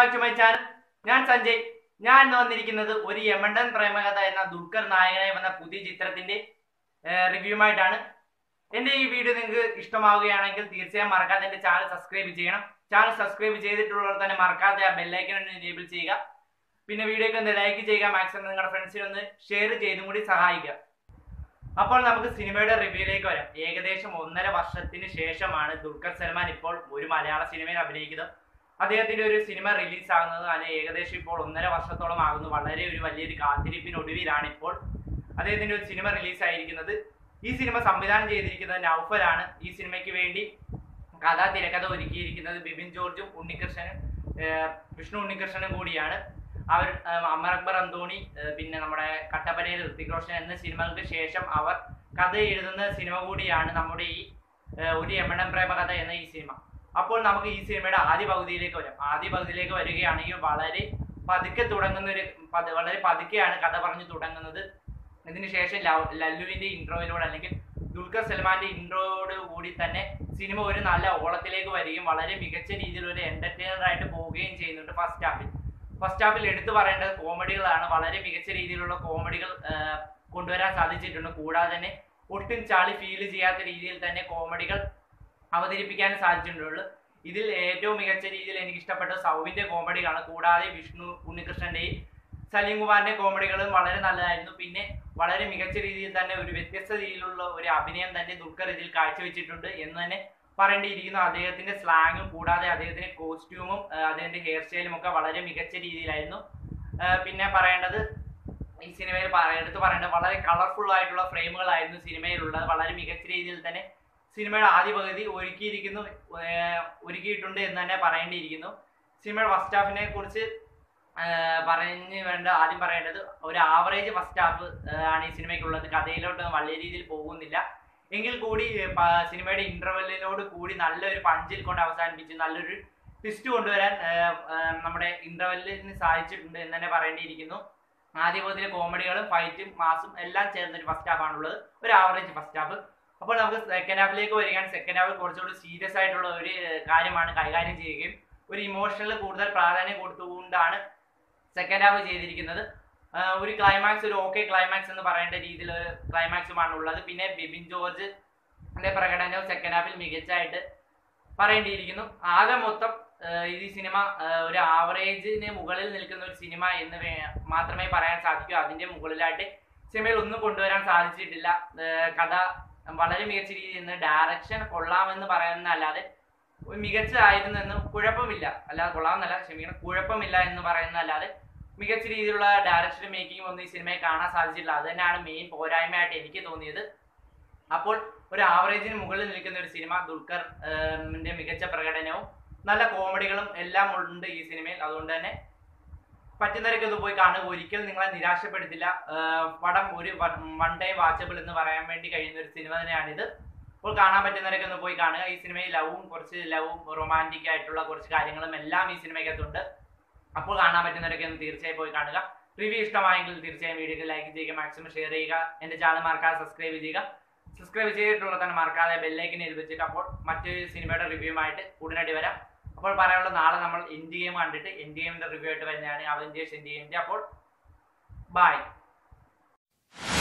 back to my channel ഞാൻ സഞ്ജയ് ഞാൻ ഇന്ന് വന്നിരിക്കുന്നത് ഒരു യമണ്ടൻ പ്രേമകഥ എന്ന ദുൽഖർ നായകനായി വന്ന പുതിയ ചിത്രത്തിന്റെ റിവ്യൂമായിട്ടാണ് എന്റെ ഈ വീഡിയോ നിങ്ങൾക്ക് ഇഷ്ടമാവുകയാണെങ്കിൽ തീർച്ചയായും മറക്കാതെ എന്റെ ചാനൽ സബ്സ്ക്രൈബ് ചെയ്യണം ചാനൽ സബ്സ്ക്രൈബ് ചെയ്തിട്ടുള്ളവർ തന്നെ മറക്കാതെ ആ ബെല്ലൈക്കൺ ഒന്ന് എനേബിൾ ചെയ്യുക പിന്നെ വീഡിയോക്ക് ഒന്ന് ലൈക്ക് ചെയ്യുക മാക്സിമം നിങ്ങളുടെ ഫ്രണ്ട്സിനെ ഒന്ന് ഷെയർ ചെയ്തും കൂടി സഹായിക്കുക അപ്പോൾ നമുക്ക് സിനിമയുടെ റിവ്യൂയിലേക്ക് വരാം ഏകദേശം ഒന്നര വർഷത്തിന് ശേഷമാണ് ദുൽഖർ സൽമാൻ ഇപ്പോൾ ഒരു മലയാള സിനിമയിൽ അഭിനയിക്കുന്നത് അദ്ദേഹത്തിന്റെ ഒരു സിനിമ റിലീസ് ആകുന്നത് അതിന് ഏകദേശം ഇപ്പോൾ ഒന്നര വർഷത്തോളം ആകുന്നു വളരെ ഒരു വലിയൊരു കാത്തിരിപ്പിനൊടുവിലാണ് ഇപ്പോൾ അദ്ദേഹത്തിന്റെ ഒരു സിനിമ റിലീസ് ആയിരിക്കുന്നത് ഈ സിനിമ സംവിധാനം ചെയ്തിരിക്കുന്നത് നൗഫലാണ് ഈ സിനിമയ്ക്ക് വേണ്ടി കഥ തിരക്കഥ ഒരുക്കിയിരിക്കുന്നത് ബിബിൻ ജോർജും ഉണ്ണികൃഷ്ണനും ഏർ വിഷ്ണു ഉണ്ണികൃഷ്ണനും കൂടിയാണ് അവർ ഏർ അമർ അക്ബർ അന്തോണി ഏർ പിന്നെ നമ്മുടെ കട്ടപ്പനയിൽ ഋത്തിക് റോഷൻ എന്ന സിനിമകൾക്ക് ശേഷം അവർ കഥ എഴുതുന്ന സിനിമ കൂടിയാണ് നമ്മുടെ ഈ ഏർ ഒരു യമണ്ടൻ പ്രേമകഥ എന്ന ഈ സിനിമ അപ്പോൾ നമുക്ക് ഈ സിനിമയുടെ ആദ്യ പകുതിയിലേക്ക് വരാം ആദ്യ പകുതിയിലേക്ക് വരികയാണെങ്കിൽ വളരെ പതുക്കെ തുടങ്ങുന്ന ഒരു പത്- വളരെ പതുക്കെയാണ് കഥ പറഞ്ഞു തുടങ്ങുന്നത് ഇതിനുശേഷം ലവ്- ലല്ലുവിന്റെ ഇൻട്രോയിലൂടെ അല്ലെങ്കിൽ ദുൽഖർ സൽമാന്റെ ഇൻട്രോയോട് കൂടി തന്നെ സിനിമ ഒരു നല്ല ഓളത്തിലേക്ക് വരികയും വളരെ മികച്ച രീതിയിൽ ഒരു എന്റർടൈനർ ആയിട്ട് പോവുകയും ചെയ്യുന്നുണ്ട് ഫസ്റ്റ് ഹാഫിൽ ഫസ്റ്റ് ഹാഫിൽ എടുത്തു പറയേണ്ടത് കോമഡികളാണ് വളരെ മികച്ച രീതിയിലുള്ള കോമഡികൾ കൊണ്ടുവരാൻ സാധിച്ചിട്ടുണ്ട് കൂടാതെ തന്നെ ഒട്ടും ചളി ഫീൽ ചെയ്യാത്ത രീതിയിൽ തന്നെ കോമഡികൾ അവതരിപ്പിക്കാനും സാധിച്ചിട്ടുള്ളൂ ഇതിൽ ഏറ്റവും മികച്ച രീതിയിൽ എനിക്ക് ഇഷ്ടപ്പെട്ട സൗവിന്റെ കോമഡികളാണ് കൂടാതെ വിഷ്ണു ഉണ്ണികൃഷ്ണന്റെയും സലീം കുമാറിന്റെ കോമഡികളും വളരെ നല്ലതായിരുന്നു പിന്നെ വളരെ മികച്ച രീതിയിൽ തന്നെ ഒരു വ്യത്യസ്ത രീതിയിലുള്ള ഒരു അഭിനയം തന്നെ ദുൽഖർ ഇതിൽ കാഴ്ചവെച്ചിട്ടുണ്ട് എന്ന് തന്നെ പറയേണ്ടിയിരിക്കുന്നു അദ്ദേഹത്തിന്റെ സ്ലാങ്ങും കൂടാതെ അദ്ദേഹത്തിന്റെ കോസ്റ്റ്യൂമും അദ്ദേഹത്തിന്റെ ഹെയർ സ്റ്റൈലും ഒക്കെ വളരെ മികച്ച രീതിയിലായിരുന്നു ആ, പിന്നെ പറയേണ്ടത് ഈ സിനിമയിൽ പറ- എടുത്ത് പറയേണ്ടത് വളരെ കളർഫുൾ ആയിട്ടുള്ള ഫ്രെയിമുകളായിരുന്നു സിനിമയിലുള്ളത് വളരെ മികച്ച രീതിയിൽ തന്നെ സിനിമയുടെ ആദ്യ പകുതി ഒരുക്കിയിരിക്കുന്നു ഏർ ഒരുക്കിയിട്ടുണ്ട് എന്ന് തന്നെ പറയേണ്ടിയിരിക്കുന്നു സിനിമയുടെ ഫസ്റ്റ് ഹാഫിനെ കുറിച്ച് പറഞ്ഞ് വേണ്ട ആദ്യം പറയേണ്ടത് ഒരു ആവറേജ് ഫസ്റ്റ് ഹാഫ് ആണ് ഈ സിനിമയ്ക്കുള്ളത് കഥയിലോട്ട് വലിയ രീതിയിൽ പോകുന്നില്ല എങ്കിൽ കൂടി ഏർ പ- സിനിമയുടെ ഇന്റർവെല്ലിനോട് കൂടി നല്ലൊരു പഞ്ചിൽ കൊണ്ട് അവസാനിപ്പിച്ച് നല്ലൊരു ട്വിസ്റ്റ് കൊണ്ടുവരാൻ ഏർ, ഏർ, നമ്മുടെ ഇന്റർവെല്ലിന് സാധിച്ചിട്ടുണ്ട് എന്ന് തന്നെ പറയേണ്ടിയിരിക്കുന്നു ആദ്യ പകുതിയിലെ കോമഡികളും ഫൈറ്റും മാസും എല്ലാം ചേർന്നൊരു ഫസ്റ്റ് ഹാഫ് ആണുള്ളത് ഒരു ആവറേജ് ഫസ്റ്റ് ഹാഫ് അപ്പോൾ നമുക്ക് സെക്കൻഡ് ഹാഫിലേക്ക് വരികയാണ് സെക്കൻഡ് ഹാഫ് കുറച്ചുകൂടി സീരിയസ് ആയിട്ടുള്ള ഒരു ഏർ, കാര്യമാണ് കൈകാര്യം ചെയ്യുകയും ഒരു ഇമോഷണൽ കൂടുതൽ പ്രാധാന്യം കൊടുത്തുകൊണ്ടാണ് സെക്കൻഡ് ഹാഫ് ചെയ്തിരിക്കുന്നത് ആ, ഒരു ക്ലൈമാക്സ് ഒരു ഓക്കെ ക്ലൈമാക്സ് എന്ന് പറയേണ്ട രീതിയിൽ ഒരു ക്ലൈമാക്സുമാണ് ഉള്ളത് പിന്നെ ബിബിൻ ജോർജ് പ്രകടനവും സെക്കൻഡ് ഹാഫിൽ മികച്ചായിട്ട് പറയേണ്ടിയിരിക്കുന്നു ആകെ മൊത്തം ആ, ഈ സിനിമ ആ, ഒരു ആവറേജിന് മുകളിൽ നിൽക്കുന്ന ഒരു സിനിമ എന്ന് വേ- മാത്രമേ പറയാൻ സാധിക്കൂ അതിന്റെ മുകളിലായിട്ട് സിനിമയിൽ ഒന്നും കൊണ്ടുവരാൻ സാധിച്ചിട്ടില്ല ആ, കഥ വളരെ മികച്ച രീതിയിൽ നിന്ന് ഡയറക്ഷൻ കൊള്ളാമെന്ന് പറയുന്നതല്ലാതെ ഒരു മികച്ചതായിരുന്നെന്ന് കുഴപ്പമില്ല അല്ലാതെ കൊള്ളാമെന്നല്ല ക്ഷമിക്കണം കുഴപ്പമില്ല എന്ന് പറയുന്നതല്ലാതെ മികച്ച രീതിയിലുള്ള ഡയറക്ഷൻ മേക്കിംഗ് ഒന്നും ഈ സിനിമയിൽ കാണാൻ സാധിച്ചിട്ടില്ല അത് തന്നെയാണ് മെയിൻ പോരായ്മയായിട്ട് എനിക്ക് തോന്നിയത് അപ്പോൾ ഒരു ആവറേജിന് മുകളിൽ നിൽക്കുന്ന ഒരു സിനിമ ദുൽഖർ ഏം, ന്റെ മികച്ച പ്രകടനവും നല്ല കോമഡികളും എല്ലാം ഉണ്ട് ഈ സിനിമയിൽ അതുകൊണ്ട് തന്നെ പറ്റുന്നവരൊക്കെ ഇത് പോയി കാണുക ഒരിക്കലും നിങ്ങളെ നിരാശപ്പെടുത്തില്ല ഏർ, പടം ഒരു വൺ ടൈം വാച്ചബിൾ എന്ന് പറയാൻ വേണ്ടി കഴിയുന്ന ഒരു സിനിമ തന്നെയാണിത് അപ്പോൾ കാണാൻ പറ്റുന്നവരൊക്കെ ഒന്ന് പോയി കാണുക ഈ സിനിമയിൽ ലവും കുറച്ച് ലവും റൊമാൻറ്റിക് ആയിട്ടുള്ള കുറച്ച് കാര്യങ്ങളും എല്ലാം ഈ സിനിമയ്ക്കകത്തുണ്ട് അപ്പോൾ കാണാൻ പറ്റുന്നവരൊക്കെ ഒന്ന് തീർച്ചയായും പോയി കാണുക റിവ്യൂ ഇഷ്ടമായെങ്കിൽ തീർച്ചയായും വീഡിയോക്ക് ലൈക്ക് ചെയ്യുക മാക്സിമം ഷെയർ ചെയ്യുക എൻ്റെ ചാനൽ മറക്കാതെ സബ്സ്ക്രൈബ് ചെയ്യുക സബ്സ്ക്രൈബ് ചെയ്തിട്ടുള്ള തന്നെ മറക്കാതെ ബെല്ലൈക്കിനെ വെച്ചിട്ട് അപ്പോൾ മറ്റൊരു സിനിമയുടെ റിവ്യൂമായിട്ട് ഉടനടി വരാം അപ്പോൾ പറയാനുള്ള നാളെ നമ്മൾ എൻഡ് ഗെയിം കണ്ടിട്ട് എൻഡ് ഗെയിമിന്റെ റിവ്യൂ ആയിട്ട് വരുന്നതാണ് അവഞ്ചേഴ്സ് എൻഡ് ഗെയിമിന്റെ അപ്പോൾ ബൈ